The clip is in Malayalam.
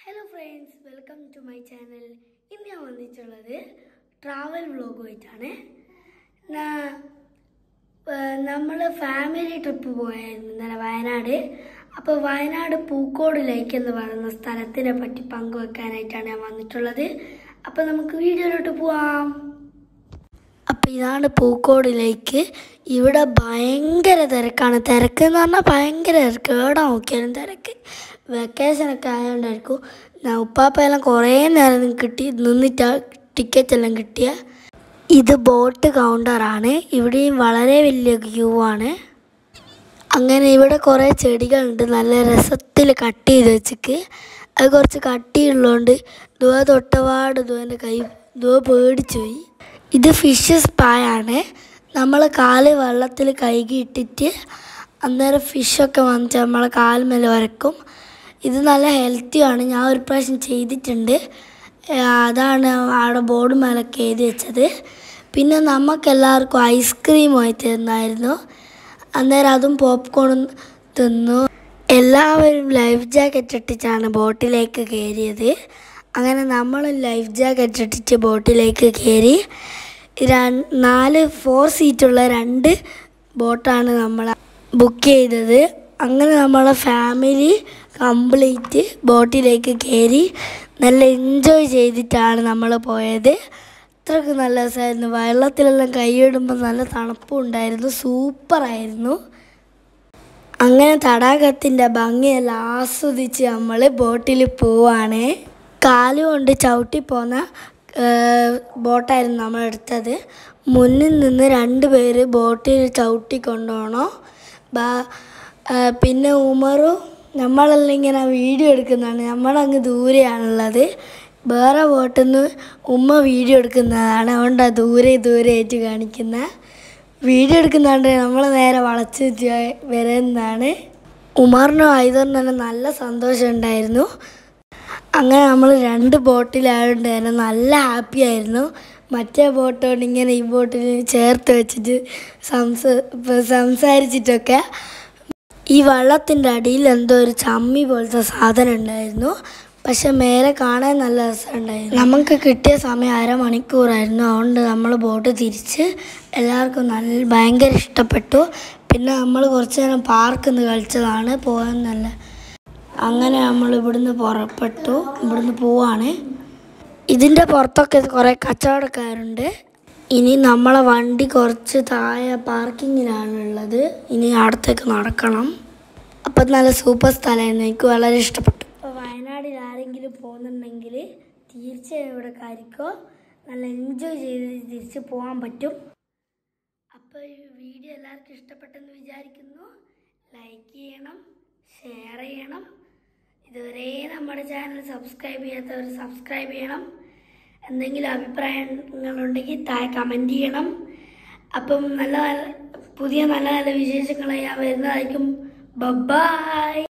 hello friends welcome to my channel ഇന്ന് ഞാൻ വന്നിട്ടുള്ളത് ട്രാവൽ വ്ളോഗുമായിട്ടാണ് നമ്മൾ ഫാമിലി ട്രിപ്പ് പോയായിരുന്നു ഇന്നലെ വയനാട് അപ്പോൾ വയനാട് പൂക്കോട് ലേക്ക് എന്ന് പറയുന്ന സ്ഥലത്തിനെ പറ്റി പങ്കുവെക്കാനായിട്ടാണ് ഞാൻ വന്നിട്ടുള്ളത് അപ്പോൾ നമുക്ക് വീഡിയോയിലോട്ട് പോവാം അപ്പം ഇതാണ് പൂക്കോട് ലേക്ക് ഇവിടെ ഭയങ്കര തിരക്കാണ് തിരക്ക് എന്ന് പറഞ്ഞാൽ ഭയങ്കര തിരക്ക് എവിടെ നോക്കിയാലും തിരക്ക് വെക്കേഷനൊക്കെ ആയതുകൊണ്ടായിരിക്കും ഞാൻ ഉപ്പാപ്പയെല്ലാം കുറേ നേരം കിട്ടി നിന്നിട്ട് ടിക്കറ്റ് എല്ലാം കിട്ടിയ ഇത് ബോട്ട് കൗണ്ടറാണ് ഇവിടെയും വളരെ വലിയ ക്യൂ ആണ് അങ്ങനെ ഇവിടെ കുറേ ചെടികളുണ്ട് നല്ല രസത്തിൽ കട്ട് ചെയ്ത് വെച്ചിക്ക് അത് കുറച്ച് കട്ടിയുള്ളതുകൊണ്ട് ദുവ തൊട്ടപാട് ദുവൻ്റെ കൈ ദുവ പേടിച്ചു പോയി ഇത് ഫിഷ് സ്പായാണ് നമ്മൾ കാല് വെള്ളത്തിൽ കൈകി ഇട്ടിട്ട് അന്നേരം ഫിഷൊക്കെ വന്നിട്ട് നമ്മളെ കാൽമേൽ വരക്കും ഇത് നല്ല ഹെൽത്തിയാണ് ഞാൻ ഒരു പ്രാവശ്യം ചെയ്തിട്ടുണ്ട് ഏ, അതാണ് അവിടെ ബോർഡ് മേലൊക്കെ എഴുതി വെച്ചത് പിന്നെ നമുക്കെല്ലാവർക്കും ഐസ്ക്രീം ആയി തന്നായിരുന്നു അന്നേരം അതും പോപ്കോണും തിന്നു എല്ലാവരും ലൈഫ് ജാക്കറ്റ് ഇട്ടിട്ടാണ് ബോട്ടിലേക്ക് കയറിയത് അങ്ങനെ നമ്മൾ ലൈഫ് ജാക്കറ്റ് ഇട്ടിട്ട് ബോട്ടിലേക്ക് കയറി രണ്ട് നാല് ഫോർ സീറ്റുള്ള രണ്ട് ബോട്ടാണ് നമ്മൾ ബുക്ക് ചെയ്തത് അങ്ങനെ നമ്മളെ ഫാമിലി കംപ്ലീറ്റ് ബോട്ടിലേക്ക് കയറി നല്ല എൻജോയ് ചെയ്തിട്ടാണ് നമ്മൾ പോയത് അത്രയ്ക്ക് നല്ല രസമായിരുന്നു വെള്ളത്തിലെല്ലാം കൈയിടുമ്പോൾ നല്ല തണുപ്പും ഉണ്ടായിരുന്നു സൂപ്പറായിരുന്നു അങ്ങനെ തടാകത്തിൻ്റെ ഭംഗിയെല്ലാം ആസ്വദിച്ച് നമ്മൾ ബോട്ടിൽ പോവാണ് കാലുകൊണ്ട് ചവിട്ടി പോന്ന ബോട്ടായിരുന്നു നമ്മൾ എടുത്തത് മുന്നിൽ നിന്ന് രണ്ട് പേര് ബോട്ടിൽ ചവിട്ടി കൊണ്ടുപോകണം ബാ ആ, പിന്നെ ഉമറും നമ്മളെല്ലാം ഇങ്ങനെ വീഡിയോ എടുക്കുന്നതാണ് നമ്മളങ്ങ് ദൂരെയാണുള്ളത് വേറെ ബോട്ടിൽ നിന്ന് ഉമ്മ വീഡിയോ എടുക്കുന്നതാണ് അതുകൊണ്ടാണ് ദൂരെ ദൂരെ ആയിട്ട് കാണിക്കുന്നത് വീഡിയോ എടുക്കുന്നതുകൊണ്ട് നമ്മൾ നേരെ വളച്ച് ജ- വരുന്നതാണ് ഉമറിനും ആയുധറിനും തന്നെ നല്ല സന്തോഷം ഉണ്ടായിരുന്നു അങ്ങനെ നമ്മൾ രണ്ട് ബോട്ടിലായതുകൊണ്ട് തന്നെ നല്ല ഹാപ്പി ആയിരുന്നു മറ്റേ ബോട്ടോട് ഇങ്ങനെ ഈ ബോട്ടിൽ ചേർത്ത് വെച്ചിട്ട് സംസ ഇപ്പൊ സംസാരിച്ചിട്ടൊക്കെ ഈ വള്ളത്തിൻ്റെ അടിയിൽ എന്തോ ഒരു ചമ്മി പോലത്തെ സാധനം ഉണ്ടായിരുന്നു പക്ഷെ മേലെ കാണാൻ നല്ല രസമുണ്ടായിരുന്നു നമുക്ക് കിട്ടിയ സമയം അരമണിക്കൂറായിരുന്നു അതുകൊണ്ട് നമ്മൾ ബോട്ട് തിരിച്ച് എല്ലാവർക്കും നല്ല ഭയങ്കര ഇഷ്ടപ്പെട്ടു പിന്നെ നമ്മൾ കുറച്ച് നേരം പാർക്കിൽ നിന്ന് കളിച്ചതാണ് പോകാൻ നല്ല അങ്ങനെ നമ്മൾ ഇവിടുന്ന് പുറപ്പെട്ടു ഇവിടുന്ന് പോവാണ് ഇതിൻ്റെ പുറത്തൊക്കെ കുറേ കച്ചവടക്കാരുണ്ട് ഇനി നമ്മളെ വണ്ടി കുറച്ച് താഴെ പാർക്കിങ്ങിലാണുള്ളത് ഇനി അടുത്തേക്ക് നടക്കണം അപ്പം നല്ല സൂപ്പർ സ്ഥലമായിരുന്നു എനിക്ക് വളരെ ഇഷ്ടപ്പെട്ടു അപ്പോൾ വയനാടിൽ ആരെങ്കിലും പോകുന്നുണ്ടെങ്കിൽ തീർച്ചയായും ഇവിടെ കാര്യക്കോ നല്ല എൻജോയ് ചെയ്ത് തിരിച്ച് പോകാൻ പറ്റും അപ്പോൾ ഈ വീഡിയോ എല്ലാവർക്കും ഇഷ്ടപ്പെട്ടെന്ന് വിചാരിക്കുന്നു ലൈക്ക് ചെയ്യണം ഷെയർ ചെയ്യണം ഇതുവരെ നമ്മുടെ ചാനൽ സബ്സ്ക്രൈബ് ചെയ്യാത്തവർ സബ്സ്ക്രൈബ് ചെയ്യണം എന്തെങ്കിലും അഭിപ്രായങ്ങളുണ്ടെങ്കിൽ താഴെ കമൻറ്റ് ചെയ്യണം അപ്പം നല്ല നല്ല പുതിയ നല്ല നല്ല വിശേഷങ്ങൾ ഞാൻ വരുന്നതായിരിക്കും ബബായ്